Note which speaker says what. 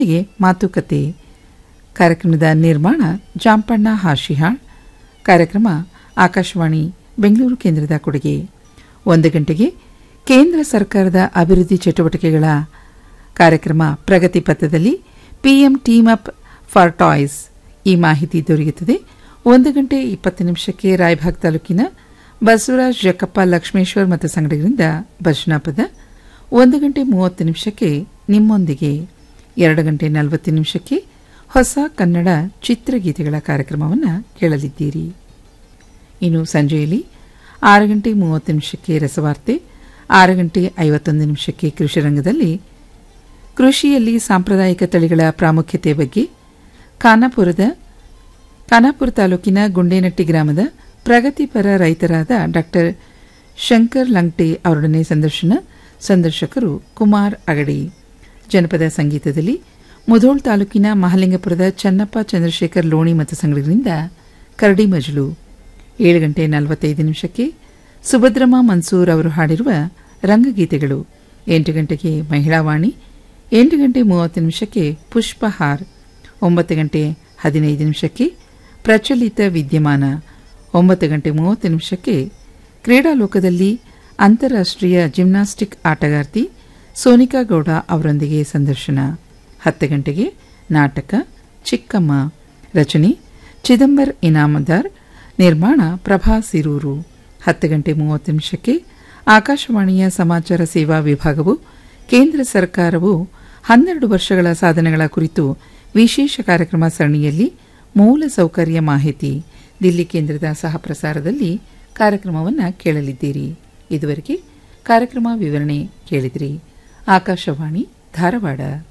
Speaker 1: ಗೆ ಮಾತುಕತೆ ಕಾರ್ಯಕ್ರಮದ ನಿರ್ಮಾಣ ಜಾಂಪಣ್ಣ ಹಾಶಿಹಾಳ್ ಕಾರ್ಯಕ್ರಮ ಆಕಾಶವಾಣಿ ಬೆಂಗಳೂರು ಕೇಂದ್ರದ ಕೊಡುಗೆ ಒಂದು ಗಂಟೆಗೆ ಕೇಂದ್ರ ಸರ್ಕಾರದ ಅಭಿವೃದ್ಧಿ ಚಟುವಟಿಕೆಗಳ ಕಾರ್ಯಕ್ರಮ ಪ್ರಗತಿ ಪಥದಲ್ಲಿ PM team up for toys ಈ ಮಾಹಿತಿ ದೊರೆಯುತ್ತದೆ ಒಂದು ಗಂಟೆ ಇಪ್ಪತ್ತು ನಿಮಿಷಕ್ಕೆ ರಾಯಭಾಗ್ ತಾಲೂಕಿನ ಬಸವರಾಜ್ ಜಕ್ಕಪ್ಪ ಲಕ್ಷ್ಮೇಶ್ವರ್ ಮತ್ತು ಸಂಗಡಿಗರಿಂದ ಭಜನಾ ಪದ ಒಂದು ಗಂಟೆ ಮೂವತ್ತು ನಿಮಿಷಕ್ಕೆ ನಿಮ್ಮೊಂದಿಗೆ ಎರಡು ಗಂಟೆ ನಲವತ್ತು ನಿಮಿಷಕ್ಕೆ ಹೊಸ ಕನ್ನಡ ಚಿತ್ರಗೀತೆಗಳ ಕಾರ್ಯಕ್ರಮವನ್ನು ಕೇಳಲಿದ್ದೀರಿ ಇನ್ನು ಸಂಜೆಯಲ್ಲಿ ಆರು ಗಂಟೆ ಮೂವತ್ತು ನಿಮಿಷಕ್ಕೆ ರಸವಾರ್ತೆ ಆರು ಗಂಟೆ ಐವತ್ತೊಂದು ನಿಮಿಷಕ್ಕೆ ಕೃಷಿ ರಂಗದಲ್ಲಿ ಕೃಷಿಯಲ್ಲಿ ಸಾಂಪ್ರದಾಯಿಕ ತಳಿಗಳ ಪ್ರಾಮುಖ್ಯತೆ ಬಗ್ಗೆ ಖಾನಾಪುರದ ಖಾನಾಪುರ ತಾಲೂಕಿನ ಗುಂಡೇನಟ್ಟಿ ಗ್ರಾಮದ ಪ್ರಗತಿಪರ ರೈತರಾದ ಡಾ ಶಂಕರ್ ಲಂಗ್ಟೆ ಅವರೊಡನೆ ಸಂದರ್ಶನ ಸಂದರ್ಶಕರು ಕುಮಾರ್ ಅಗಡಿ ಜನಪದ ಸಂಗೀತದಲ್ಲಿ ಮುಧೋಳ್ ತಾಲೂಕಿನ ಮಹಲಿಂಗಪುರದ ಚನ್ನಪ್ಪ ಚಂದ್ರಶೇಖರ್ ಲೋಣಿ ಮತ್ತು ಸಂಘಗಳಿಂದ ಕರಡಿ ಮಜಲು ಏಳು ಗಂಟೆ ನಲವತ್ತೈದು ನಿಮಿಷಕ್ಕೆ ಸುಭದ್ರಮ್ಮ ಮನ್ಸೂರ್ ಅವರು ಹಾಡಿರುವ ರಂಗಗೀತೆಗಳು ಎಂಟು ಗಂಟೆಗೆ ಮಹಿಳಾವಾಣಿ ಎಂಟು ಗಂಟೆ ಮೂವತ್ತು ನಿಮಿಷಕ್ಕೆ ಪುಷ್ಪಹಾರ್ ಒಂಬತ್ತು ಗಂಟೆ ಹದಿನೈದು ನಿಮಿಷಕ್ಕೆ ಪ್ರಚಲಿತ ವಿದ್ಯಮಾನ ಒಂಬತ್ತು ಗಂಟೆ ಮೂವತ್ತು ನಿಮಿಷಕ್ಕೆ ಕ್ರೀಡಾಲೋಕದಲ್ಲಿ ಅಂತಾರಾಷ್ಟ್ರೀಯ ಜಿಮ್ನಾಸ್ಟಿಕ್ ಆಟಗಾರ್ತಿ ಸೋನಿಕಾ ಗೌಡ ಅವರೊಂದಿಗೆ ಸಂದರ್ಶನ ಹತ್ತು ಗಂಟೆಗೆ ನಾಟಕ ಚಿಕ್ಕಮ್ಮ ರಚನೆ ಚಿದಂಬರ್ ಇನಾಮದಾರ್ ನಿರ್ಮಾಣ ಪ್ರಭಾ ಸಿರೂರು ಹತ್ತು ಗಂಟೆ ಮೂವತ್ತು ನಿಮಿಷಕ್ಕೆ ಆಕಾಶವಾಣಿಯ ಸಮಾಚಾರ ಸೇವಾ ವಿಭಾಗವು ಕೇಂದ್ರ ಸರ್ಕಾರವು ಹನ್ನೆರಡು ವರ್ಷಗಳ ಸಾಧನೆಗಳ ಕುರಿತು ವಿಶೇಷ ಕಾರ್ಯಕ್ರಮ ಸರಣಿಯಲ್ಲಿ ಮೂಲ ಸೌಕರ್ಯ ಮಾಹಿತಿ ದಿಲ್ಲಿ ಕೇಂದ್ರದ ಸಹ ಪ್ರಸಾರದಲ್ಲಿ ಕಾರ್ಯಕ್ರಮವನ್ನು ಕೇಳಲಿದ್ದೀರಿ ಇದುವರೆಗೆ ಕಾರ್ಯಕ್ರಮ ವಿವರಣೆ ಕೇಳಿದಿರಿ ಆಕಾಶವಾಣಿ ಧಾರವಾಡ